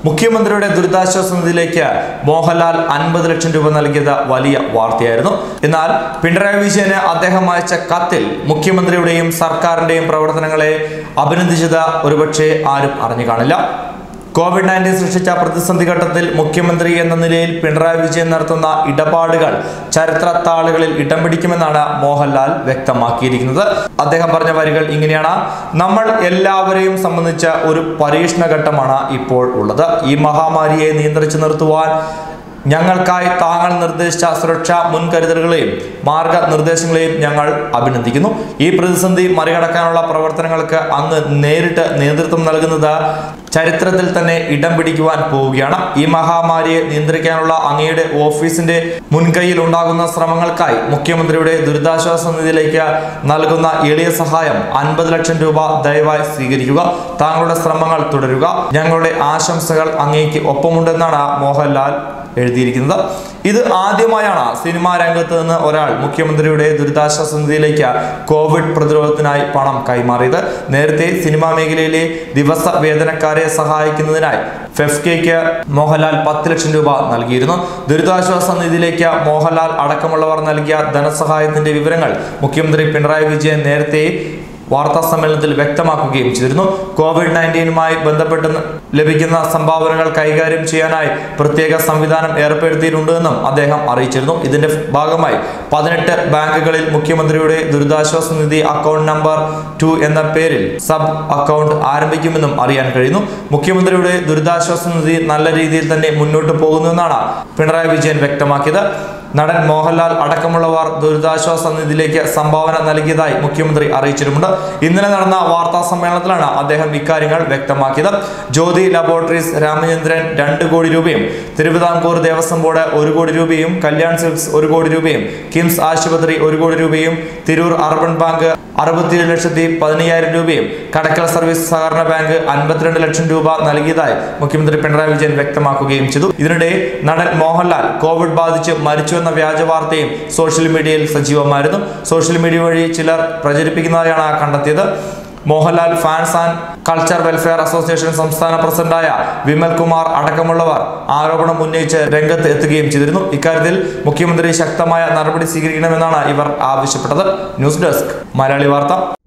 മുഖ്യമന്ത്രിയുടെ ദുരിതാശ്വാസ നിധിയിലേക്ക് മോഹൻലാൽ അൻപത് ലക്ഷം രൂപ നൽകിയത് വലിയ വാർത്തയായിരുന്നു എന്നാൽ പിണറായി വിജയന് അദ്ദേഹം അയച്ച കത്തിൽ മുഖ്യമന്ത്രിയുടെയും സർക്കാരിന്റെയും പ്രവർത്തനങ്ങളെ അഭിനന്ദിച്ചത് ഒരുപക്ഷെ ആരും അറിഞ്ഞു കാണില്ല കോവിഡ് നയൻറ്റീൻ സൃഷ്ടിച്ച പ്രതിസന്ധി ഘട്ടത്തിൽ മുഖ്യമന്ത്രി എന്ന നിലയിൽ പിണറായി വിജയൻ നടത്തുന്ന ഇടപാടുകൾ ചരിത്ര താളുകളിൽ ഇടം പിടിക്കുമെന്നാണ് മോഹൻലാൽ വ്യക്തമാക്കിയിരിക്കുന്നത് അദ്ദേഹം പറഞ്ഞ വരികൾ ഇങ്ങനെയാണ് നമ്മൾ എല്ലാവരെയും സംബന്ധിച്ച ഒരു പരീക്ഷണ ഘട്ടമാണ് ഇപ്പോൾ ഉള്ളത് ഈ മഹാമാരിയെ നിയന്ത്രിച്ചു നിർത്തുവാൻ ഞങ്ങൾക്കായി താങ്കൾ നിർദ്ദേശിച്ച സുരക്ഷാ മുൻകരുതലുകളെയും മാർഗനിർദ്ദേശങ്ങളെയും ഞങ്ങൾ അഭിനന്ദിക്കുന്നു ഈ പ്രതിസന്ധി മറികടക്കാനുള്ള പ്രവർത്തനങ്ങൾക്ക് അങ്ങ് നേരിട്ട് നേതൃത്വം നൽകുന്നത് ചരിത്രത്തിൽ തന്നെ ഇടം പിടിക്കുവാൻ പോവുകയാണ് ഈ മഹാമാരിയെ നിയന്ത്രിക്കാനുള്ള അങ്ങയുടെ ഓഫീസിന്റെ മുൻകൈയിൽ ഉണ്ടാകുന്ന ശ്രമങ്ങൾക്കായി മുഖ്യമന്ത്രിയുടെ ദുരിതാശ്വാസ നിധിയിലേക്ക് നൽകുന്ന എളിയ സഹായം അൻപത് ലക്ഷം രൂപ ദയവായി സ്വീകരിക്കുക താങ്കളുടെ ശ്രമങ്ങൾ തുടരുക ഞങ്ങളുടെ ആശംസകൾ അങ്ങേക്ക് ഒപ്പമുണ്ടെന്നാണ് മോഹൻലാൽ എഴുതിയിരിക്കുന്നത് ഇത് ആദ്യമായാണ് സിനിമാ രംഗത്ത് നിന്ന് ഒരാൾ മുഖ്യമന്ത്രിയുടെ ദുരിതാശ്വാസ നിധിയിലേക്ക് കോവിഡ് പ്രതിരോധത്തിനായി പണം കൈമാറിയത് നേരത്തെ സിനിമാ മേഖലയിലെ ദിവസ വേതനക്കാരെ സഹായിക്കുന്നതിനായി ഫെഫ്കയ്ക്ക് മോഹൻലാൽ പത്ത് ലക്ഷം രൂപ നൽകിയിരുന്നു ദുരിതാശ്വാസ നിധിയിലേക്ക് മോഹൻലാൽ അടക്കമുള്ളവർ നൽകിയ ധനസഹായത്തിന്റെ വിവരങ്ങൾ മുഖ്യമന്ത്രി പിണറായി വിജയൻ നേരത്തെ വാർത്താ സമ്മേളനത്തിൽ വ്യക്തമാക്കുകയും ചെയ്തിരുന്നു കോവിഡ് നയൻറ്റീനുമായി ബന്ധപ്പെട്ട് ലഭിക്കുന്ന സംഭാവനകൾ കൈകാര്യം ചെയ്യാനായി പ്രത്യേക സംവിധാനം ഏർപ്പെടുത്തിയിട്ടുണ്ടെന്നും അദ്ദേഹം അറിയിച്ചിരുന്നു ഇതിന്റെ ഭാഗമായി പതിനെട്ട് ബാങ്കുകളിൽ മുഖ്യമന്ത്രിയുടെ ദുരിതാശ്വാസ നിധി അക്കൗണ്ട് നമ്പർ ടു എന്ന പേരിൽ സബ് അക്കൗണ്ട് ആരംഭിക്കുമെന്നും അറിയാൻ കഴിയുന്നു മുഖ്യമന്ത്രിയുടെ ദുരിതാശ്വാസ നിധി നല്ല രീതിയിൽ തന്നെ മുന്നോട്ട് പോകുന്നുവെന്നാണ് പിണറായി വിജയൻ വ്യക്തമാക്കിയത് നടൻ മോഹൻലാൽ അടക്കമുള്ളവർ ദുരിതാശ്വാസ നിധിയിലേക്ക് സംഭാവന നൽകിയതായി മുഖ്യമന്ത്രി അറിയിച്ചിട്ടുമുണ്ട് ഇന്നലെ നടന്ന വാർത്താ സമ്മേളനത്തിലാണ് അദ്ദേഹം ഇക്കാര്യങ്ങൾ വ്യക്തമാക്കിയത് ജ്യോതി ലബോറട്ടറീസ് രാമചന്ദ്രൻ രണ്ട് കോടി രൂപയും തിരുവിതാംകൂർ ദേവസ്വം ബോർഡ് ഒരു കോടി രൂപയും കല്യാൺ സിൽക്സ് ഒരു കോടി രൂപയും കിംസ് ആശുപത്രി ഒരു കോടി രൂപയും തിരൂർ അർബൻ ബാങ്ക് അറുപത്തിയേഴ് ലക്ഷത്തി പതിനയ്യായിരം രൂപയും കടക്കൽ സർവീസ് സഹകരണ ബാങ്ക് അൻപത്തിരണ്ട് ലക്ഷം രൂപ നൽകിയതായി മുഖ്യമന്ത്രി പിണറായി വിജയൻ വ്യക്തമാക്കുകയും ചെയ്തു ഇതിനിടെ നടൻ മോഹൻലാൽ കോവിഡ് ബാധിച്ച് മരിച്ചുവെന്ന വ്യാജ വാർത്തയും സോഷ്യൽ മീഡിയയിൽ സജീവമായിരുന്നു സോഷ്യൽ മീഡിയ വഴി ചിലർ പ്രചരിപ്പിക്കുന്നതായാണ് കണ്ടെത്തിയത് Mohanlal fans and culture welfare association സംസ്ഥാന പ്രസിഡന്റായ വിമൽ കുമാർ അടക്കമുള്ളവർ ആരോപണം ഉന്നയിച്ച് രംഗത്ത് എത്തുകയും ചെയ്തിരുന്നു ഇക്കാര്യത്തിൽ മുഖ്യമന്ത്രി ശക്തമായ നടപടി സ്വീകരിക്കണമെന്നാണ് ഇവർ ആവശ്യപ്പെട്ടത് ന്യൂസ് ഡെസ്ക് മലയാളി വാർത്ത